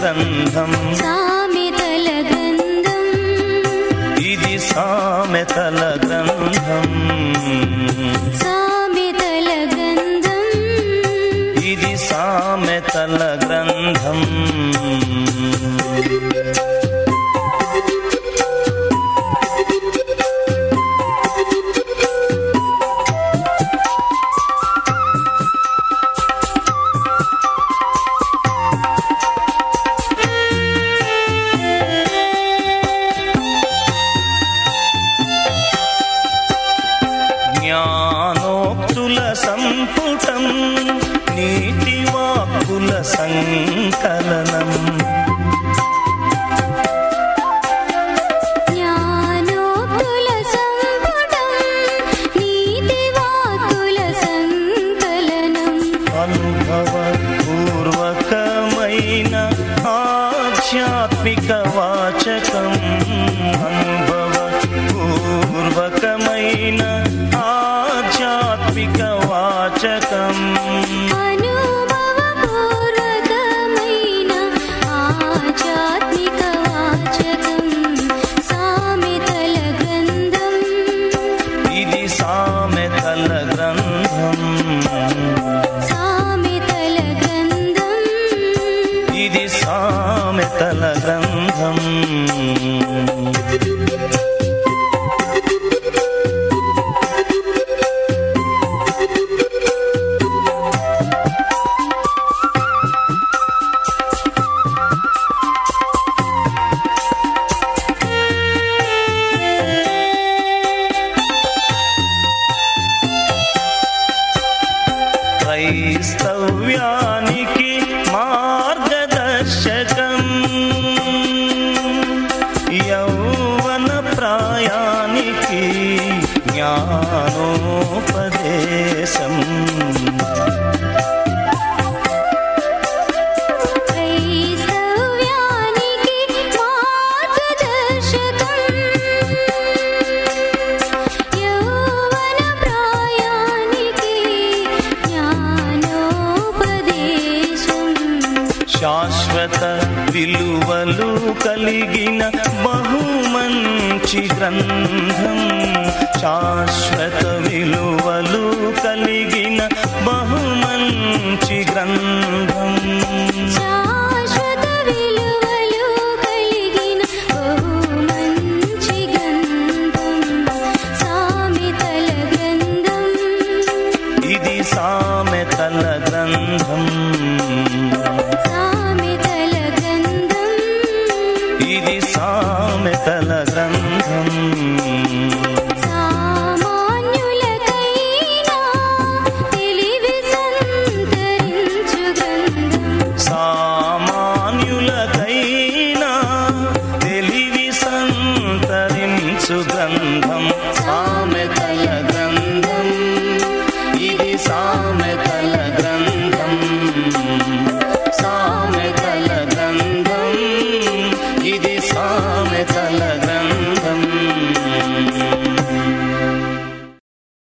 గ్రంథం సామెతల గ్రంథం ఇది సామెతల గ్రంథం సామెతల గ్రంథం ఇది సామెతల గ్రంథం జ్ఞానోక్తుల సంపుటం నీతి వాక్కుల సంకలనం జ్ఞానోక్తుల సంపుటం నీతి వాక్కుల సంకలనం అనుభవ పూర్వకమైన ఆధ్యాత్మిక వాచకం అనుభవ పూర్వకమైన ఆధ్యాత్మిక వాచకం అనుభవపూర్వకమైన ఆధ్యాత్మిక వాచకం సామెతల గ్రంథం ఇది సామెతల గ్రంథం సామెతల గ్రంథం ఇది సామెతల గ్రంథం క్రైస్తవ్యానికి మార్గదర్శకం యౌవన ప్రాయానికి జ్ఞానోపదేశం క్రైస్తవ్యానికి మార్గదర్శకం యౌవన ప్రాయానికి జ్ఞానోపదేశం శాశ్వత విలువలు కలిగిన బహుమంచి గ్రంథం శాశ్వత విలువలు కలిగిన బహుమంచి గ్రంథం శాశ్వత విలువలు కలిగిన బహు మంచి గ్రంథం సామెతల గ్రంథం ఇది సామెతల గ్రంథం సామెతల గ్రంథం ఇది సామెతల గ్రంథం